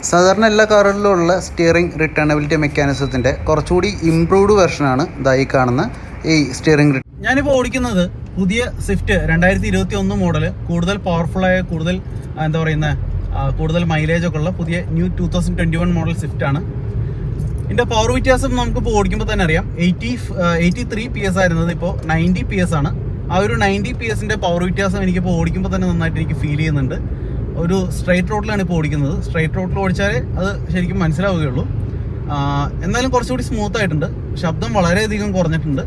സാധാരണ എല്ലാ കാറുകളിലും ഉള്ള സ്റ്റിയറിംഗ് റിട്ടേണബിലിറ്റി മെക്കാനിസത്തിൻ്റെ കുറച്ചുകൂടി ഇംപ്രൂവ്ഡ് വെർഷനാണ് ഇതായി കാണുന്ന ഈ സ്റ്റിയറിംഗ് ഞാനിപ്പോൾ ഓടിക്കുന്നത് പുതിയ സ്വിഫ്റ്റ് രണ്ടായിരത്തി ഇരുപത്തി ഒന്ന് മോഡൽ കൂടുതൽ പവർഫുൾ ആയ കൂടുതൽ ആ, എന്താ പറയുന്ന ആ, കൂടുതൽ മൈലേജ് ഒക്കെ ഉള്ള പുതിയ new two thousand twenty one model Swift ആണ് ഇതിന്റെ പവർ വ്യത്യാസം നമുക്കിപ്പോൾ ഓടിക്കുമ്പോൾ തന്നെ അറിയാം eighty eighty three P S ആയിരുന്നത് ഇപ്പോൾ നയൻറ്റി പി എസ് ആണ് ആ ഒരു നയൻറ്റി പി എസിന്റെ പവർ വ്യത്യാസം എനിക്കിപ്പോൾ ഓടിക്കുമ്പോൾ തന്നെ നന്നായിട്ട് എനിക്ക് ഫീൽ ചെയ്യുന്നുണ്ട് ഒരു സ്ട്രൈറ്റ് റോഡിലാണ് ഇപ്പോൾ ഓടിക്കുന്നത് സ്ട്രൈറ്റ് റോഡിൽ ഓടിച്ചാലേ അത് ശരിക്കും മനസ്സിലാവുകയുള്ളൂ ആ, എന്നാലും കുറച്ചുകൂടി സ്മൂത്ത് ആയിട്ടുണ്ട് ശബ്ദം വളരെയധികം കുറഞ്ഞിട്ടുണ്ട്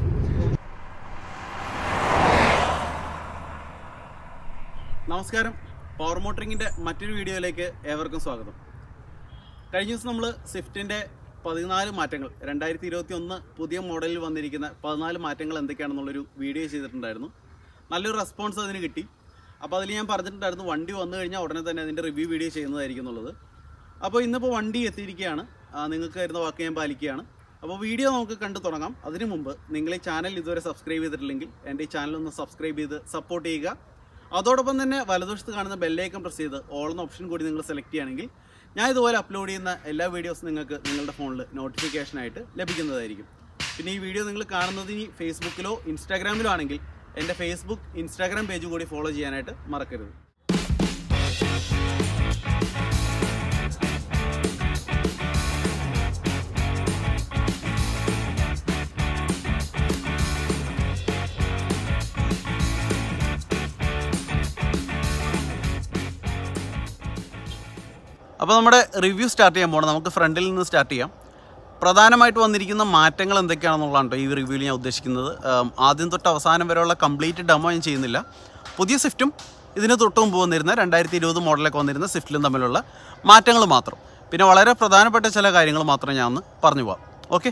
നമസ്കാരം പവർ മോട്ടറിങ്ങിൻ്റെ മറ്റൊരു വീഡിയോയിലേക്ക് ഏവർക്കും സ്വാഗതം കഴിഞ്ഞ ദിവസം നമ്മൾ സ്വിഫ്റ്റിൻ്റെ പതിനാല് മാറ്റങ്ങൾ രണ്ടായിരത്തി ഇരുപത്തി ഒന്ന് പുതിയ മോഡലിൽ വന്നിരിക്കുന്ന പതിനാല് മാറ്റങ്ങൾ എന്തൊക്കെയാണെന്നുള്ളൊരു വീഡിയോ ചെയ്തിട്ടുണ്ടായിരുന്നു നല്ലൊരു റെസ്പോൺസ് അതിന് കിട്ടി അപ്പോൾ അതിൽ ഞാൻ പറഞ്ഞിട്ടുണ്ടായിരുന്നു വണ്ടി വന്നു കഴിഞ്ഞാൽ ഉടനെ തന്നെ അതിൻ്റെ റിവ്യൂ വീഡിയോ ചെയ്യുന്നതായിരിക്കും എന്നുള്ളത് അപ്പോൾ ഇന്നിപ്പോൾ വണ്ടി എത്തിയിരിക്കുകയാണ് ആ, നിങ്ങൾക്ക് തരുന്ന വാക്ക് ഞാൻ പാലിക്കുകയാണ് അപ്പോൾ വീഡിയോ നമുക്ക് കണ്ടു തുടങ്ങാം അതിനു മുമ്പ് നിങ്ങൾ ഈ ചാനൽ ഇതുവരെ സബ്സ്ക്രൈബ് ചെയ്തിട്ടില്ലെങ്കിൽ എൻ്റെ ഈ ചാനൽ ഒന്ന് സബ്സ്ക്രൈബ് ചെയ്ത് സപ്പോർട്ട് ചെയ്യുക അതോടൊപ്പം തന്നെ വലതുവശത്ത് കാണുന്ന ബെല്ലൈക്കൺ പ്രസ് ചെയ്ത് ഓൾ എന്ന ഓപ്ഷൻ കൂടി നിങ്ങൾ സെലക്ട് ചെയ്യുകയാണെങ്കിൽ ഞാൻ ഇതുപോലെ അപ്ലോഡ് ചെയ്യുന്ന എല്ലാ വീഡിയോസും നിങ്ങൾക്ക് നിങ്ങളുടെ ഫോണിൽ നോട്ടിഫിക്കേഷനായിട്ട് ലഭിക്കുന്നതായിരിക്കും പിന്നെ ഈ വീഡിയോ നിങ്ങൾ കാണുന്നത് ഇനി ഫേസ്ബുക്കിലോ ഇൻസ്റ്റാഗ്രാമിലോ ആണെങ്കിൽ എൻ്റെ ഫേസ്ബുക്ക് ഇൻസ്റ്റാഗ്രാം പേജ് കൂടി ഫോളോ ചെയ്യാനായിട്ട് മറക്കരുത് അപ്പോൾ നമ്മുടെ റിവ്യൂ സ്റ്റാർട്ട് ചെയ്യാൻ പോകണം നമുക്ക് ഫ്രണ്ടിൽ നിന്ന് സ്റ്റാർട്ട് ചെയ്യാം പ്രധാനമായിട്ട് വന്നിരിക്കുന്ന മാറ്റങ്ങൾ എന്തൊക്കെയാണെന്നുള്ളതാണ് കേട്ടോ ഈ റിവ്യൂവിൽ ഞാൻ ഉദ്ദേശിക്കുന്നത് ആം, ആദ്യം തൊട്ട് അവസാനം വരെയുള്ള കംപ്ലീറ്റ് ഡെമോ ഞാൻ ചെയ്യുന്നില്ല പുതിയ സ്വിഫ്റ്റും ഇതിന് തൊട്ട് മുമ്പ് വന്നിരുന്ന രണ്ടായിരത്തി ഇരുപത് മോഡലൊക്കെ വന്നിരുന്ന സ്വിഫ്റ്റിലും തമ്മിലുള്ള മാറ്റങ്ങൾ മാത്രം പിന്നെ വളരെ പ്രധാനപ്പെട്ട ചില കാര്യങ്ങൾ മാത്രം ഞാൻ ഒന്ന് പറഞ്ഞു പോവാം ഓക്കെ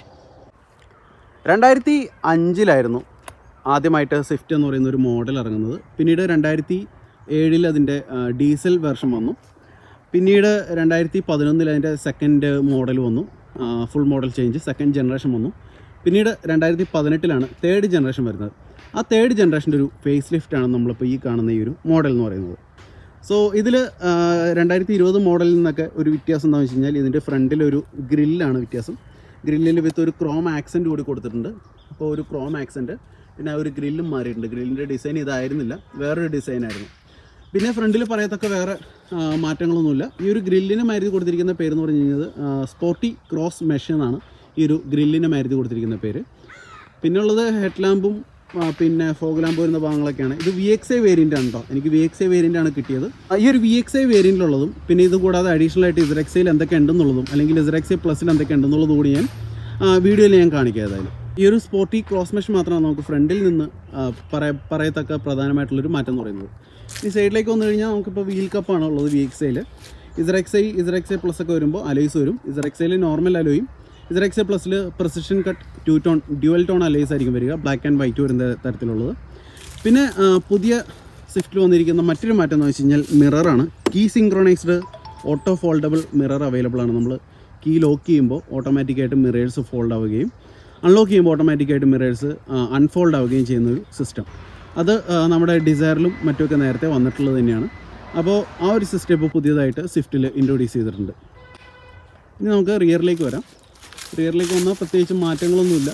രണ്ടായിരത്തി അഞ്ചിലായിരുന്നു ആദ്യമായിട്ട് സ്വിഫ്റ്റ് എന്ന് പറയുന്ന ഒരു മോഡൽ ഇറങ്ങുന്നത് പിന്നീട് രണ്ടായിരത്തി ഏഴിൽ അതിൻ്റെ ഡീസൽ വെർഷൻ വന്നു പിന്നീട് രണ്ടായിരത്തി പതിനൊന്നിൽ അതിൻ്റെ സെക്കൻഡ് മോഡൽ വന്നു full model change second generation വന്നു പിന്നീട് രണ്ടായിരത്തി പതിനെട്ടിലാണ് തേർഡ് ജനറേഷൻ വരുന്നത് ആ തേർഡ് ജനറേഷൻ്റെ ഒരു ഫേസ് ലിഫ്റ്റാണ് നമ്മളിപ്പോൾ ഈ കാണുന്ന ഈ ഒരു മോഡൽ എന്ന് പറയുന്നത് സോ ഇതിൽ രണ്ടായിരത്തി ഇരുപത് മോഡലിൽ നിന്നൊക്കെ ഒരു വ്യത്യാസം എന്താണെന്ന് വെച്ച് കഴിഞ്ഞാൽ ഇതിൻ്റെ ഫ്രണ്ടിലൊരു ഗ്രില്ലാണ് വ്യത്യാസം ഗ്രില്ലിൽ വിത്ത് ഒരു ക്രോം ആക്സെൻറ്റ് കൂടി കൊടുത്തിട്ടുണ്ട് അപ്പോൾ ഒരു ക്രോം ആക്സെൻറ്റ് പിന്നെ ആ ഒരു ഗ്രില്ലും മാറിയിട്ടുണ്ട് ഗ്രില്ലിൻ്റെ ഡിസൈൻ ഇതായിരുന്നില്ല വേറൊരു ഡിസൈനായിരുന്നു പിന്നെ ഫ്രണ്ടിൽ പറയത്തക്ക വേറെ ആ, മാറ്റങ്ങളൊന്നുമില്ല ഈ ഒരു ഗ്രില്ലിന് മരുതി കൊടുത്തിരിക്കുന്ന പേര് എന്ന് പറഞ്ഞു കഴിഞ്ഞത് സ്പോർട്ടി ക്രോസ് മെഷ് എന്നാണ് ഈ ഒരു ഗ്രില്ലിന് മരുതി കൊടുത്തിരിക്കുന്ന പേര് പിന്നെ ഉള്ളത് ഹെഡ് ലാമ്പും ആ, പിന്നെ ഫോഗ് ലാമ്പ് വരുന്ന ഭാഗങ്ങളൊക്കെയാണ് ഇത് വി എക്സ് ഐ വേരിയൻ്റ് ആണ് കേട്ടോ എനിക്ക് വി എക്സ് ഐ വേരിയൻ്റ് ആണ് കിട്ടിയത് ആ, ഈ ഒരു വി എക്സ് ഐ വേരിയൻറ്റിലുള്ളതും പിന്നെ ഇത് കൂടാതെ അഡീഷണൽ ആയിട്ട് ഇസറെക്സയിൽ എന്തൊക്കെ ഉണ്ടെന്നുള്ളതും അല്ലെങ്കിൽ ഇസറെക്സ് പ്ലസിൽ എന്തൊക്കെ ഉണ്ടെന്നുള്ളത് കൂടി ഞാൻ വീഡിയോയിൽ ഞാൻ കാണിക്കാം ഏതായാലും ഈ ഒരു സ്പോർട്ടി ക്രോസ് മെഷ് മാത്രമാണ് നമുക്ക് ഫ്രണ്ടിൽ നിന്ന് ആ, പറയ പറയത്തക്ക പ്രധാനമായിട്ടുള്ളൊരു മാറ്റം എന്ന് പറയുന്നത് ഈ സൈഡിലേക്ക് വന്നു കഴിഞ്ഞാൽ നമുക്കിപ്പോൾ വീൽ കപ്പാണ് ഉള്ളത് വി എക്സ് ഐയിൽ Z X I Z X I plus ഒക്കെ വരുമ്പോൾ അലൈസ് വരും ഇസറെക്സ് ഐയിൽ നോർമൽ അലോയും ഇസറെക്സ് ഐ പ്ലസ്സിൽ precision cut two tone dual tone alloys ആയിരിക്കും വരിക ബ്ലാക്ക് ആൻഡ് വൈറ്റ് വരുന്ന തരത്തിലുള്ളത് പിന്നെ ആ, പുതിയ സ്വിഫ്റ്റിൽ വന്നിരിക്കുന്ന മറ്റൊരു മാറ്റം എന്ന് വെച്ച് കഴിഞ്ഞാൽ മിററാണ് key synchronised auto foldable mirror available ആണ് നമ്മൾ കീ ലോക്ക് ചെയ്യുമ്പോൾ ഓട്ടോമാറ്റിക്കായിട്ട് മിറേഴ്സ് ഫോൾഡ് ആവുകയും അൺലോക്ക് ചെയ്യുമ്പോൾ ഓട്ടോമാറ്റിക്കായിട്ട് മിറേഴ്സ് അൺഫോൾഡ് ആവുകയും ചെയ്യുന്ന ഒരു സിസ്റ്റം അത് ആ, നമ്മുടെ ഡിസയറിലും മറ്റുമൊക്കെ നേരത്തെ വന്നിട്ടുള്ളത് തന്നെയാണ് അപ്പോൾ ആ ഒരു സിസ്റ്റം ഇപ്പോൾ പുതിയതായിട്ട് സ്വിഫ്റ്റിൽ ഇൻട്രൊഡ്യൂസ് ചെയ്തിട്ടുണ്ട് ഇനി നമുക്ക് റിയറിലേക്ക് വരാം റിയറിലേക്ക് വന്നാൽ പ്രത്യേകിച്ച് മാറ്റങ്ങളൊന്നുമില്ല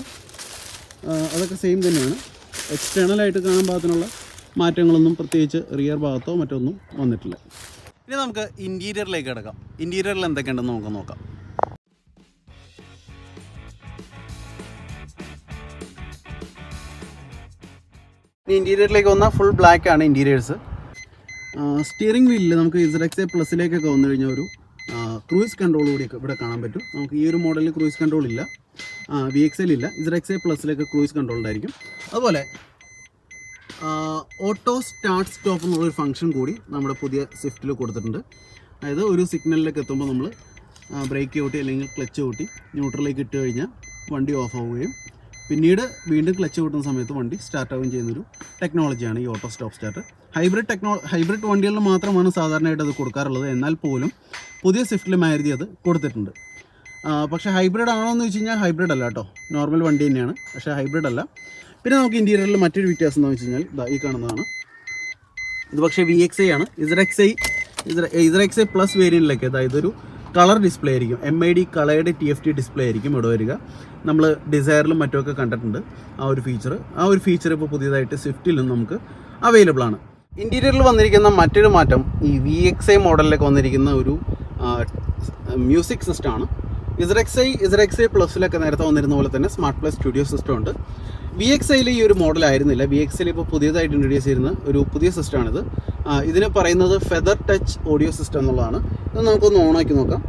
ആ, അതൊക്കെ സെയിം തന്നെയാണ് എക്സ്റ്റേണലായിട്ട് കാണാൻ പാകത്തിനുള്ള മാറ്റങ്ങളൊന്നും പ്രത്യേകിച്ച് റിയർ ഭാഗത്തോ മറ്റൊന്നും വന്നിട്ടില്ല ഇനി നമുക്ക് ഇൻറ്റീരിയറിലേക്ക് കിടക്കാം ഇൻറ്റീരിയറിൽ എന്തൊക്കെയുണ്ടെന്ന് നമുക്ക് നോക്കാം ഇനി ഇൻറ്റീരിയറിലേക്ക് വന്നാൽ ഫുൾ ബ്ലാക്ക് ആണ് ഇൻറ്റീരിയേഴ്സ് സ്റ്റിയറിംഗ് വീലിൽ നമുക്ക് ഇസറക്സ് പ്ലസിലേക്കൊക്കെ വന്നു കഴിഞ്ഞാൽ ഒരു ക്രൂയിസ് കൺട്രോൾ കൂടിയൊക്കെ ഇവിടെ കാണാൻ പറ്റും നമുക്ക് ഈ ഒരു മോഡലിൽ ക്രൂയിസ് കൺട്രോൾ ഇല്ല വി എക്സ് എൽ ഇല്ല ഇസറക്സ് പ്ലസിലേക്ക് ക്രൂയിസ് കൺട്രോൾ ഉണ്ടായിരിക്കും അതുപോലെ ഓട്ടോ സ്റ്റാർട്ട് സ്റ്റോപ്പ് എന്നുള്ളൊരു ഫംഗ്ഷൻ കൂടി നമ്മുടെ പുതിയ സ്വിഫ്റ്റിൽ കൊടുത്തിട്ടുണ്ട് അതായത് ഒരു സിഗ്നലിലേക്ക് എത്തുമ്പോൾ നമ്മൾ ബ്രേക്ക് ചവിട്ടി അല്ലെങ്കിൽ ക്ലച്ച് ചവിട്ടി ന്യൂട്രലിലേക്ക് ഇട്ട് കഴിഞ്ഞാൽ വണ്ടി ഓഫ് ആവുകയും പിന്നീട് വീണ്ടും ക്ലച്ച് കൂട്ടുന്ന സമയത്ത് വണ്ടി സ്റ്റാർട്ട് ആവുകയും ചെയ്യുന്നൊരു ടെക്നോളജിയാണ് ഈ auto stop start hybrid techno hybrid വണ്ടികളിൽ മാത്രമാണ് സാധാരണയായിട്ട് അത് കൊടുക്കാറുള്ളത് എന്നാൽ പോലും പുതിയ സ്വിഫ്റ്റിൽ മാരുതി അത് കൊടുത്തിട്ടുണ്ട് ആ, പക്ഷേ ഹൈബ്രിഡ് ആണോ എന്ന് വെച്ച് കഴിഞ്ഞാൽ ഹൈബ്രിഡ് അല്ല കേട്ടോ നോർമൽ വണ്ടി തന്നെയാണ് പക്ഷേ ഹൈബ്രിഡ് അല്ല പിന്നെ നമുക്ക് ഇൻറ്റീരിയറിൽ മറ്റൊരു വ്യത്യാസം എന്ന് വെച്ച് കഴിഞ്ഞാൽ ഇതാ ഈ കാണുന്നതാണ് ഇത് പക്ഷേ വി എക്സ് ഐ ആണ് Z X I Z X I plus വേരിയൻറ്റിലേക്ക് അതായത് ഇതൊരു കളർ ഡിസ്പ്ലേ ആയിരിക്കും M I D coloured T F T display ആയിരിക്കും ഇവിടെ വരിക നമ്മൾ ഡിസയറിലും മറ്റുമൊക്കെ കണ്ടിട്ടുണ്ട് ആ ഒരു ഫീച്ചർ ആ ഒരു ഫീച്ചർ ഇപ്പോൾ പുതിയതായിട്ട് സ്വിഫ്റ്റിലും നമുക്ക് അവൈലബിൾ ആണ് ഇൻറ്റീരിയറിൽ വന്നിരിക്കുന്ന മറ്റൊരു മാറ്റം ഈ വി എക്സ് ഐ മോഡലിലേക്ക് വന്നിരിക്കുന്ന ഒരു മ്യൂസിക് സിസ്റ്റമാണ് Z X I Z X I പ്ലസിലൊക്കെ നേരത്തെ വന്നിരുന്ന പോലെ തന്നെ സ്മാർട്ട് പ്ലസ് സ്റ്റുഡിയോ സിസ്റ്റം ഉണ്ട് വി എക്സ് ഐയിൽ ഈ ഒരു മോഡൽ ആയിരുന്നില്ല വി എക്സ് ഐയിൽ ഇപ്പോൾ പുതിയതായിട്ട് ഇൻട്രൊഡ്യൂസ് ചെയ്യുന്ന ഒരു പുതിയ സിസ്റ്റമാണിത് ആ, ഇതിന് പറയുന്നത് ഫെദർ ടച്ച് ഓഡിയോ സിസ്റ്റം എന്നുള്ളതാണ് ഇത് നമുക്കൊന്ന് ഓണാക്കി നോക്കാം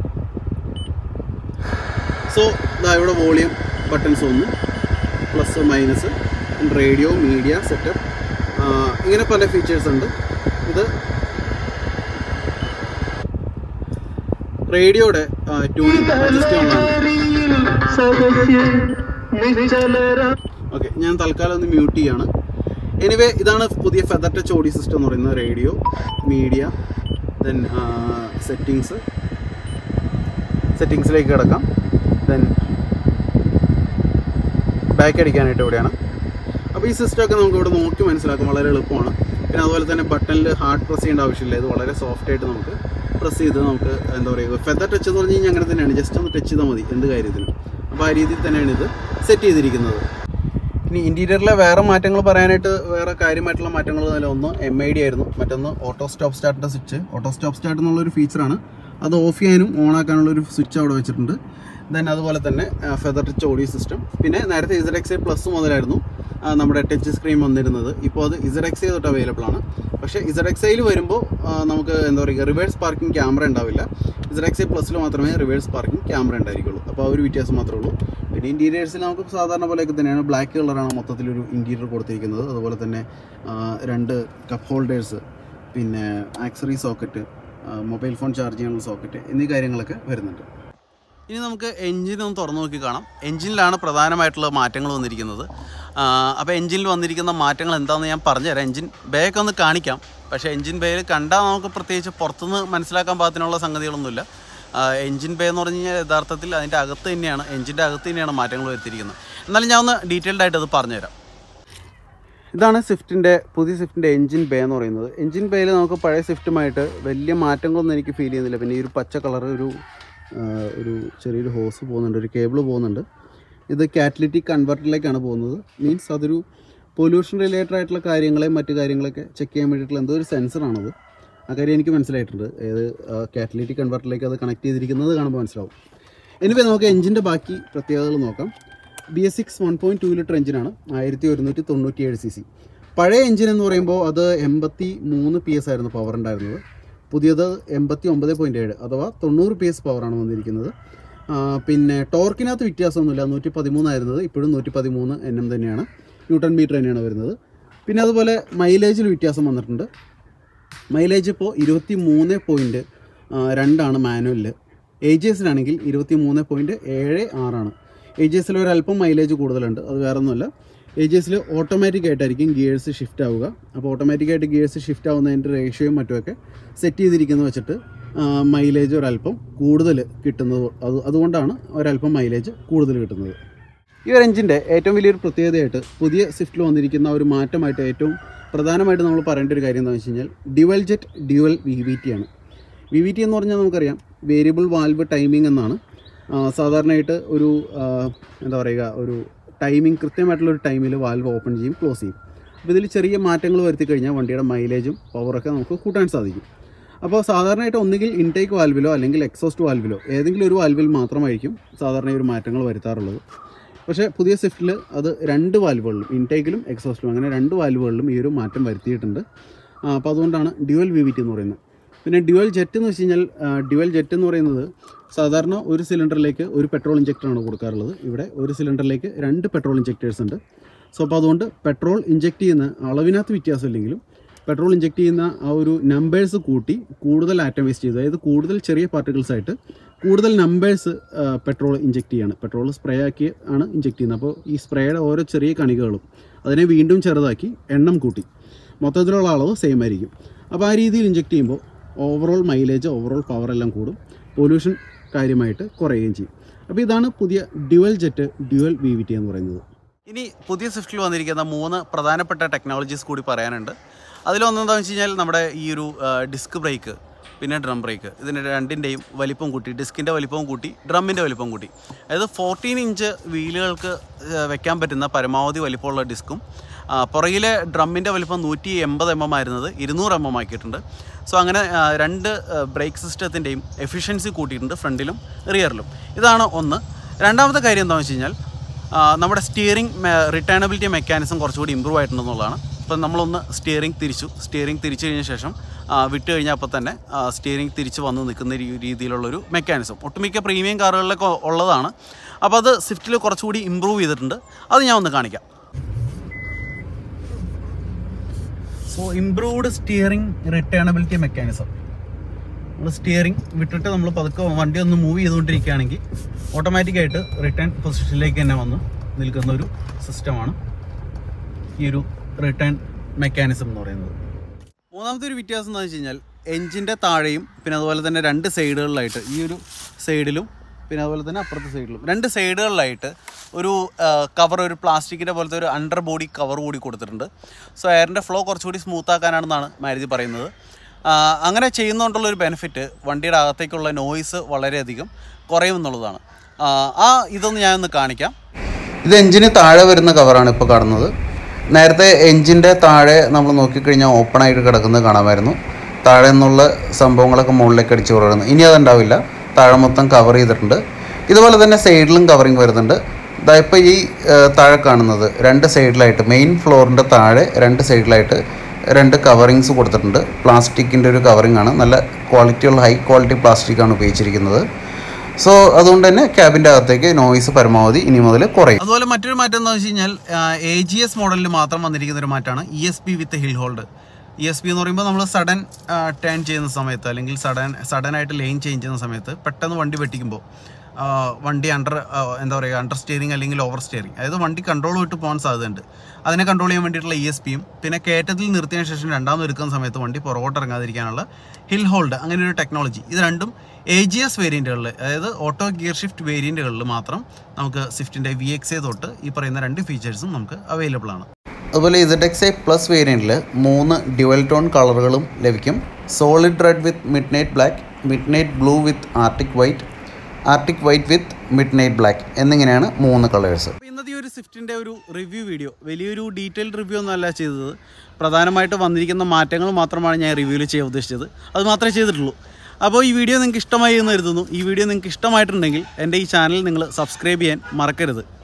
സോ ഇതാ ഇവിടെ വോളിയം ബട്ടൺസ് ഒന്ന് plus minus radio media setup ഇങ്ങനെ പല ഫീച്ചേഴ്സ് ഉണ്ട് ഇത് റേഡിയോയുടെ ട്യൂണിംഗ് അഡ്ജസ്റ്റ് ചെയ്യാനുള്ളതാണ് ഓക്കെ ഞാൻ തൽക്കാലം ഒന്ന് മ്യൂട്ട് ചെയ്യാണ് എനിവേ ഇതാണ് പുതിയ ഫെദർ ടച്ച് ഓഡിയോ സിസ്റ്റം എന്ന് പറയുന്നത് റേഡിയോ മീഡിയ ദെൻ സെറ്റിങ്സ് സെറ്റിങ്സിലേക്ക് കിടക്കാം ദെൻ ബാക്ക് അടിക്കാനായിട്ട് ഇവിടെയാണ് അപ്പോൾ ഈ സിസ്റ്റമൊക്കെ നമുക്ക് ഇവിടെ നോക്കി മനസ്സിലാക്കാം വളരെ എളുപ്പമാണ് പിന്നെ അതുപോലെ തന്നെ ബട്ടണിൽ ഹാർഡ് പ്രസ് ചെയ്യേണ്ട ആവശ്യമില്ല ഇത് വളരെ സോഫ്റ്റ് ആയിട്ട് നമുക്ക് പ്രസ് ചെയ്ത് നമുക്ക് എന്താ പറയുക ഫെദർ ടച്ച് എന്ന് പറഞ്ഞു കഴിഞ്ഞാൽ അങ്ങനെ തന്നെയാണ് ജസ്റ്റ് ഒന്ന് ടച്ച് ചെയ്താൽ മതി എന്ത് കാര്യത്തിനും അപ്പോൾ ആ രീതിയിൽ തന്നെയാണ് ഇത് സെറ്റ് ചെയ്തിരിക്കുന്നത് ഇനി ഇൻറ്റീരിയറിലെ വേറെ മാറ്റങ്ങൾ പറയാനായിട്ട് വേറെ കാര്യമായിട്ടുള്ള മാറ്റങ്ങൾ തന്നെ ഒന്ന് എം ഐ ഡി ആയിരുന്നു മറ്റൊന്ന് ഓട്ടോ സ്റ്റോപ്പ് സ്റ്റാർട്ടിൻ്റെ സ്വിച്ച് ഓട്ടോ സ്റ്റോപ്പ് സ്റ്റാർട്ട് എന്നുള്ളൊരു ഫീച്ചറാണ് അത് ഓഫ് ചെയ്യാനും ഓൺ ആക്കാനുള്ള ഒരു സ്വിച്ച് അവിടെ വെച്ചിട്ടുണ്ട് ദെൻ അതുപോലെ തന്നെ ഫെദർ ടച്ച് ഓഡിയോ സിസ്റ്റം പിന്നെ നേരത്തെ ഇസഡ് എക്സ് ഐ പ്ലസ് മുതലായിരുന്നു ആ, നമ്മുടെ ടച്ച് സ്ക്രീൻ വന്നിരുന്നത് ഇപ്പോൾ അത് ഇസഡ് എക്സ് ഐ തൊട്ട് അവൈലബിൾ ആണ് പക്ഷേ ഇസഡ് എക്സ് ഐയിൽ വരുമ്പോൾ ആ, നമുക്ക് എന്താ പറയുക റിവേഴ്സ് പാർക്കിംഗ് ക്യാമറ ഉണ്ടാവില്ല ഇസഡ് എക്സ് ഐ പ്ലസ്സിൽ മാത്രമേ റിവേഴ്സ് പാർക്കിംഗ് ക്യാമറ ഉണ്ടായിരിക്കുള്ളൂ അപ്പോൾ ആ ഒരു വ്യത്യാസം മാത്രമേ ഉള്ളൂ പിന്നെ ഇൻറ്റീരിയേഴ്സിൽ നമുക്ക് സാധാരണ പോലെയൊക്കെ തന്നെയാണ് ബ്ലാക്ക് കളറാണ് മൊത്തത്തിലൊരു ഇൻറ്റീരിയർ കൊടുത്തിരിക്കുന്നത് അതുപോലെ തന്നെ ആ, രണ്ട് കപ്പ് ഹോൾഡേഴ്സ് പിന്നെ accessory socket mobile phone charge ചെയ്യാനുള്ള സോക്കറ്റ് എന്നീ കാര്യങ്ങളൊക്കെ വരുന്നുണ്ട് ഇനി നമുക്ക് എൻജിൻ ഒന്ന് തുറന്നു നോക്കി കാണാം എൻജിനിലാണ് പ്രധാനമായിട്ടുള്ള മാറ്റങ്ങൾ വന്നിരിക്കുന്നത് അപ്പോൾ എൻജിനിൽ വന്നിരിക്കുന്ന മാറ്റങ്ങൾ എന്താണെന്ന് ഞാൻ പറഞ്ഞുതരാം എൻജിൻ ബേക്ക് ഒന്ന് കാണിക്കാം പക്ഷേ എൻജിൻ ബേയിൽ കണ്ടാൽ നമുക്ക് പ്രത്യേകിച്ച് പുറത്തുനിന്ന് മനസ്സിലാക്കാൻ പാകത്തിനുള്ള സംഗതികളൊന്നുമില്ല എൻജിൻ ബേ എന്ന് പറഞ്ഞു കഴിഞ്ഞാൽ യഥാർത്ഥത്തിൽ അതിൻ്റെ അകത്ത് തന്നെയാണ് എൻജിൻ്റെ അകത്ത് തന്നെയാണ് മാറ്റങ്ങൾ വരുത്തിയിരിക്കുന്നത് എന്നാലും ഞാൻ ഒന്ന് ഡീറ്റെയിൽഡ് ആയിട്ട് അത് പറഞ്ഞുതരാം ഇതാണ് സ്വിഫ്റ്റിൻ്റെ പുതിയ സ്വിഫ്റ്റിൻ്റെ എൻജിൻ ബേ എന്ന് പറയുന്നത് എൻജിൻ ബേയിൽ നമുക്ക് പഴയ സ്വിഫ്റ്റുമായിട്ട് വലിയ മാറ്റങ്ങളൊന്നും എനിക്ക് ഫീൽ ചെയ്യുന്നില്ല പിന്നെ ഈ ഒരു പച്ച കളർ ഒരു ആ, ഒരു ചെറിയൊരു ഹോസ് പോകുന്നുണ്ട് ഒരു കേബിൾ പോകുന്നുണ്ട് ഇത് കാറ്റലിറ്റിക് കൺവെർട്ടറിലേക്കാണ് പോകുന്നത് മീൻസ് അതൊരു പൊല്യൂഷൻ റിലേറ്റഡ് ആയിട്ടുള്ള കാര്യങ്ങളെ മറ്റു കാര്യങ്ങളൊക്കെ ചെക്ക് ചെയ്യാൻ വേണ്ടിയിട്ടുള്ള എന്തോ ഒരു സെൻസറാണത് ആ കാര്യം എനിക്ക് മനസ്സിലായിട്ടുണ്ട് ഏത് കാറ്റലിറ്റിക് കൺവെർട്ടറിലേക്ക് അത് കണക്ട് ചെയ്തിരിക്കുന്നത് കാണുമ്പോൾ മനസ്സിലാവും എനിവേ നമുക്ക് എഞ്ചിൻ്റെ ബാക്കി പ്രത്യേകതകൾ നോക്കാം B S six one point two litre എഞ്ചിനാണ് ആയിരത്തി ഒരുന്നൂറ്റി തൊണ്ണൂറ്റി ഏഴ് സി സി പഴയ എഞ്ചിൻ എന്ന് പറയുമ്പോൾ അത് എൺപത്തി മൂന്ന് പി എസ് ആയിരുന്നു പവർ ഉണ്ടായിരുന്നത് പുതിയത് എൺപത്തി ഒമ്പത് പോയിൻറ്റ് ഏഴ് അഥവാ തൊണ്ണൂറ് പി എസ് പവറാണ് വന്നിരിക്കുന്നത് ആ, പിന്നെ ടോർക്കിനകത്ത് വ്യത്യാസമൊന്നുമില്ല നൂറ്റി പതിമൂന്നായിരുന്നത് ഇപ്പോഴും നൂറ്റി പതിമൂന്ന് എൻ എം തന്നെയാണ് ന്യൂട്ടൺ മീറ്റർ തന്നെയാണ് വരുന്നത് പിന്നെ അതുപോലെ മൈലേജിൽ വ്യത്യാസം വന്നിട്ടുണ്ട് മൈലേജ് ഇപ്പോൾ ഇരുപത്തി മൂന്ന് പോയിൻറ്റ് രണ്ടാണ് മാനുവലിൽ എ ജി എസിലാണെങ്കിൽ ഇരുപത്തി മൂന്ന് പോയിൻറ്റ് ഏഴ് ആറാണ് എ ജി എസിൽ ഒരല്പം മൈലേജ് കൂടുതലുണ്ട് അത് വേറെ ഒന്നുമല്ല എ ജി എസിൽ ഓട്ടോമാറ്റിക് ആയിട്ടായിരിക്കും ഗിയേഴ്സ് ഷിഫ്റ്റ് ആവുക അപ്പോൾ ഓട്ടോമാറ്റിക്കായിട്ട് ഗിയേഴ്സ് ഷിഫ്റ്റ് ആവുന്നതിൻ്റെ റേഷ്യോയും മറ്റുമൊക്കെ സെറ്റ് ചെയ്തിരിക്കുന്നത് വെച്ചിട്ട് മൈലേജ് ഒരല്പം കൂടുതൽ കിട്ടുന്നത് അത് അതുകൊണ്ടാണ് ഒരല്പം മൈലേജ് കൂടുതൽ കിട്ടുന്നത് ഈ ഒരു എഞ്ചിൻ്റെ ഏറ്റവും വലിയൊരു പ്രത്യേകതയായിട്ട് പുതിയ സ്വിഫ്റ്റിൽ വന്നിരിക്കുന്ന ഒരു മാറ്റമായിട്ട് ഏറ്റവും പ്രധാനമായിട്ട് നമ്മൾ പറയേണ്ട ഒരു കാര്യം എന്താണെന്ന് വെച്ച് കഴിഞ്ഞാൽ dual jet dual V V T ആണ് വി വി ടി എന്ന് പറഞ്ഞാൽ നമുക്കറിയാം വേരിയബിൾ വാൽവ് ടൈമിംഗ് എന്നാണ് ആ, സാധാരണയായിട്ട് ഒരു ആ, എന്താ പറയുക ഒരു ടൈമിംഗ് കൃത്യമായിട്ടുള്ള ഒരു ടൈമിൽ വാൽവ് ഓപ്പൺ ചെയ്യും ക്ലോസ് ചെയ്യും അപ്പോൾ ഇതിൽ ചെറിയ മാറ്റങ്ങൾ വരുത്തി കഴിഞ്ഞാൽ വണ്ടിയുടെ മൈലേജും പവറൊക്കെ നമുക്ക് കൂട്ടാൻ സാധിക്കും അപ്പോൾ സാധാരണയായിട്ട് ഒന്നുകിൽ ഇൻടേക്ക് വാൽവിലോ അല്ലെങ്കിൽ എക്സോസ്റ്റ് വാൽവിലോ ഏതെങ്കിലും ഒരു വാൽവിൽ മാത്രമായിരിക്കും സാധാരണ ഈ ഒരു മാറ്റങ്ങൾ വരുത്താറുള്ളത് പക്ഷേ പുതിയ സ്വിഫ്റ്റിൽ അത് രണ്ട് വാൽവുകളിലും ഇൻടേക്കിലും എക്സോസ്റ്റിലും അങ്ങനെ രണ്ട് വാൽവുകളിലും ഈ ഒരു മാറ്റം വരുത്തിയിട്ടുണ്ട് ആ, അപ്പോൾ അതുകൊണ്ടാണ് ഡ്യുവൽ വി വി ടി എന്ന് പറയുന്നത് പിന്നെ ഡ്യുവൽ ജെറ്റ് എന്ന് വെച്ച് കഴിഞ്ഞാൽ ഡ്യുവൽ ജെറ്റ് എന്ന് പറയുന്നത് സാധാരണ ഒരു സിലിണ്ടറിലേക്ക് ഒരു പെട്രോൾ ഇഞ്ചക്ടറാണ് കൊടുക്കാറുള്ളത് ഇവിടെ ഒരു സിലിണ്ടറിലേക്ക് രണ്ട് പെട്രോൾ ഇഞ്ചക്ടേഴ്സ് ഉണ്ട് സോ അപ്പോൾ അതുകൊണ്ട് പെട്രോൾ ഇഞ്ചക്ട് ചെയ്യുന്ന അളവിനകത്ത് വ്യത്യാസമില്ലെങ്കിലും പെട്രോൾ ഇഞ്ചക്ട് ചെയ്യുന്ന ആ ഒരു നമ്പേഴ്സ് കൂട്ടി കൂടുതൽ ആറ്റം വേസ്റ്റ് ചെയ്തു അതായത് കൂടുതൽ ചെറിയ പാർട്ടിക്കിൾസ് ആയിട്ട് കൂടുതൽ നമ്പേഴ്സ് പെട്രോൾ ഇഞ്ചക്ട് ചെയ്യാണ് പെട്രോൾ സ്പ്രേ ആക്കി ആണ് ഇഞ്ചക്ട് ചെയ്യുന്നത് അപ്പോൾ ഈ സ്പ്രേയുടെ ഓരോ ചെറിയ കണികകളും അതിനെ വീണ്ടും ചെറുതാക്കി എണ്ണം കൂട്ടി മൊത്തത്തിലുള്ള അളവ് സെയിം ആയിരിക്കും അപ്പോൾ ആ രീതിയിൽ ഇഞ്ചക്ട് ചെയ്യുമ്പോൾ ഓവറോൾ മൈലേജ് ഓവറോൾ പവർ എല്ലാം കൂടും പൊല്യൂഷൻ കാര്യമായിട്ട് കുറയുകയും ചെയ്യും അപ്പോൾ ഇതാണ് പുതിയ dual jet dual V V T എന്ന് പറയുന്നത് ഇനി പുതിയ സ്വിഫ്റ്റിൽ വന്നിരിക്കുന്ന മൂന്ന് പ്രധാനപ്പെട്ട ടെക്നോളജീസ് കൂടി പറയാനുണ്ട് അതിലൊന്നെന്താണെന്ന് വെച്ച് കഴിഞ്ഞാൽ നമ്മുടെ ഈ ഒരു ഡിസ്ക് ബ്രേക്ക് പിന്നെ ഡ്രം ബ്രേക്ക് ഇതിൻ്റെ രണ്ടിൻ്റെയും വലിപ്പം കൂട്ടി ഡിസ്കിൻ്റെ വലിപ്പവും കൂട്ടി ഡ്രമ്മിൻ്റെ വലിപ്പം കൂട്ടി അതായത് ഫോർട്ടീൻ ഇഞ്ച് വീലുകൾക്ക് ഏഹ്, വെക്കാൻ പറ്റുന്ന പരമാവധി വലിപ്പമുള്ള ഡിസ്കും ആ, പുറകിലെ ഡ്രമ്മിൻ്റെ വലിപ്പം നൂറ്റി എൺപത് എം എം ആയിരുന്നത് ഇരുന്നൂറ് എം എം ആക്കിയിട്ടുണ്ട് സോ അങ്ങനെ ആ, രണ്ട് ബ്രേക്ക് സിസ്റ്റത്തിൻ്റെയും എഫിഷ്യൻസി കൂട്ടിയിട്ടുണ്ട് ഫ്രണ്ടിലും റിയറിലും ഇതാണ് ഒന്ന് രണ്ടാമത്തെ കാര്യം എന്താണെന്ന് വെച്ച് കഴിഞ്ഞാൽ ആ, നമ്മുടെ സ്റ്റിയറിംഗ് റിട്ടേണബിലിറ്റി മെക്കാനിസം കുറച്ചുകൂടി ഇമ്പ്രൂവ് ആയിട്ടുണ്ടെന്നുള്ളതാണ് ഇപ്പം നമ്മളൊന്ന് സ്റ്റിയറിംഗ് തിരിച്ചു സ്റ്റിയറിംഗ് തിരിച്ചു കഴിഞ്ഞ ശേഷം ആ, വിട്ട് കഴിഞ്ഞാൽ അപ്പോൾ തന്നെ സ്റ്റിയറിംഗ് തിരിച്ച് വന്ന് നിൽക്കുന്ന രീ- രീതിയിലുള്ളൊരു മെക്കാനിസം ഒട്ടുമിക്ക പ്രീമിയം കാറുകളിലൊക്കെ ഉള്ളതാണ് അപ്പോൾ അത് സ്വിഫ്റ്റിൽ കുറച്ചുകൂടി ഇമ്പ്രൂവ് ചെയ്തിട്ടുണ്ട് അത് ഞാൻ ഒന്ന് കാണിക്കാം so improved steering returnability mechanism നമ്മൾ സ്റ്റിയറിംഗ് വിട്ടിട്ട് നമ്മൾ പതുക്കെ വണ്ടി ഒന്ന് മൂവ് ചെയ്തുകൊണ്ടിരിക്കുകയാണെങ്കിൽ ഓട്ടോമാറ്റിക്കായിട്ട് റിട്ടേൺ പൊസിഷനിലേക്ക് തന്നെ വന്ന് നിൽക്കുന്ന ഒരു സിസ്റ്റമാണ് ഈ ഒരു റിട്ടേൺ മെക്കാനിസം എന്ന് പറയുന്നത് മൂന്നാമത്തെ ഒരു വ്യത്യാസം എന്താണെന്ന് വെച്ച് കഴിഞ്ഞാൽ എഞ്ചിൻ്റെ താഴെയും പിന്നെ അതുപോലെ തന്നെ രണ്ട് സൈഡുകളിലായിട്ട് ഈ ഒരു സൈഡിലും പിന്നെ അതുപോലെ തന്നെ അപ്പുറത്തെ സൈഡിലും രണ്ട് സൈഡുകളിലായിട്ട് ഒരു കവർ ഒരു പ്ലാസ്റ്റിക്കിൻ്റെ പോലത്തെ ഒരു അണ്ടർ ബോഡി കവർ കൂടി കൊടുത്തിട്ടുണ്ട് സോ എയറിൻ്റെ ഫ്ലോ കുറച്ചുകൂടി സ്മൂത്ത് ആക്കാനാണെന്നാണ് മാരുതി പറയുന്നത് ആ, അങ്ങനെ ചെയ്യുന്നതുകൊണ്ടുള്ളൊരു ബെനിഫിറ്റ് വണ്ടിയുടെ അകത്തേക്കുള്ള നോയ്സ് വളരെയധികം കുറയും എന്നുള്ളതാണ് ആ, ആ ഇതൊന്ന് ഞാനൊന്ന് കാണിക്കാം ഇത് എഞ്ചിന് താഴെ വരുന്ന കവറാണ് ഇപ്പോൾ കാണുന്നത് നേരത്തെ എഞ്ചിൻ്റെ താഴെ നമ്മൾ നോക്കിക്കഴിഞ്ഞാൽ ഓപ്പൺ ആയിട്ട് കിടക്കുന്നത് കാണാമായിരുന്നു താഴെ നിന്നുള്ള സംഭവങ്ങളൊക്കെ മുകളിലേക്ക് അടിച്ചു കൊടുക്കുന്നത് ഇനി അതുണ്ടാവില്ല താഴെ മൊത്തം കവർ ചെയ്തിട്ടുണ്ട് ഇതുപോലെ തന്നെ സൈഡിലും കവറിങ് വരുന്നുണ്ട് ഇതാ ഇപ്പോൾ ഈ ആ, താഴെ കാണുന്നത് രണ്ട് സൈഡിലായിട്ട് മെയിൻ ഫ്ലോറിൻ്റെ താഴെ രണ്ട് സൈഡിലായിട്ട് രണ്ട് കവറിങ്സ് കൊടുത്തിട്ടുണ്ട് പ്ലാസ്റ്റിക്കിൻ്റെ ഒരു കവറിങ് ആണ് നല്ല ക്വാളിറ്റിയുള്ള ഹൈ ക്വാളിറ്റി പ്ലാസ്റ്റിക്കാണ് ഉപയോഗിച്ചിരിക്കുന്നത് സോ അതുകൊണ്ട് തന്നെ ക്യാബിൻ്റെ അകത്തേക്ക് നോയ്സ് പരമാവധി ഇനി മുതൽ കുറയും അതുപോലെ മറ്റൊരു മാറ്റം എന്താണെന്ന് വെച്ച് കഴിഞ്ഞാൽ എ ജി എസ് മോഡലിൽ മാത്രം വന്നിരിക്കുന്ന ഒരു മാറ്റമാണ് E S P with hill hold E S P എന്ന് പറയുമ്പോൾ നമ്മൾ സഡൻ ടേൺ ചെയ്യുന്ന സമയത്ത് അല്ലെങ്കിൽ സഡൻ സഡൻ ആയിട്ട് ലെയിൻ ചേഞ്ച് ചെയ്യുന്ന സമയത്ത് പെട്ടെന്ന് വണ്ടി വെട്ടിക്കുമ്പോൾ ആ, വണ്ടി അണ്ടർ എന്താ പറയുക അണ്ടർ സ്റ്റിയറിംഗ് അല്ലെങ്കിൽ ഓവർ സ്റ്റിയറിംഗ് അതായത് വണ്ടി കൺട്രോൾ വിട്ട് പോകാൻ സാധ്യതയുണ്ട് അതിനെ കൺട്രോൾ ചെയ്യാൻ വേണ്ടിയിട്ടുള്ള ഇ എസ് പിയും പിന്നെ കയറ്റത്തിൽ നിർത്തിയതിനു ശേഷം രണ്ടാമത് എടുക്കുന്ന സമയത്ത് വണ്ടി പുറകോട്ട് ഇറങ്ങാതിരിക്കാനുള്ള ഹിൽ ഹോൾഡ് അങ്ങനെ ഒരു ടെക്നോളജി ഇത് രണ്ടും എ ജി എസ് വേരിയൻറ്റുകളിൽ അതായത് ഓട്ടോ ഗിയർ ഷിഫ്റ്റ് വേരിയൻറ്റുകളിൽ മാത്രം നമുക്ക് സ്വിഫ്റ്റിൻ്റെ വി എക്സ് എ തൊട്ട് ഈ പറയുന്ന രണ്ട് ഫീച്ചേഴ്സും നമുക്ക് അവൈലബിൾ ആണ് അതുപോലെ ഇസഡ് എക്സ് ഐ പ്ലസ് വേരിയൻറ്റിൽ മൂന്ന് ഡ്യുവൽ ടോൺ കളറുകളും ലഭിക്കും solid red with midnight black midnight blue with arctic white arctic white with midnight black എന്നിങ്ങനെയാണ് മൂന്ന് കളേഴ്സ് അപ്പോൾ ഇന്നത്തെ ഈ ഒരു സ്വിഫ്റ്റിൻ്റെ ഒരു റിവ്യൂ വീഡിയോ വലിയൊരു ഡീറ്റെയിൽഡ് റിവ്യൂ ഒന്നുമല്ല ചെയ്തത് പ്രധാനമായിട്ട് വന്നിരിക്കുന്ന മാറ്റങ്ങൾ മാത്രമാണ് ഞാൻ റിവ്യൂവിൽ ചെയ്യാൻ ഉദ്ദേശിച്ചത് അത് മാത്രമേ ചെയ്തിട്ടുള്ളൂ അപ്പോൾ ഈ വീഡിയോ നിങ്ങൾക്ക് ഇഷ്ടമായി എന്ന് കരുതുന്നു ഈ വീഡിയോ നിങ്ങൾക്ക് ഇഷ്ടമായിട്ടുണ്ടെങ്കിൽ എൻ്റെ ഈ ചാനൽ നിങ്ങൾ സബ്സ്ക്രൈബ് ചെയ്യാൻ മറക്കരുത്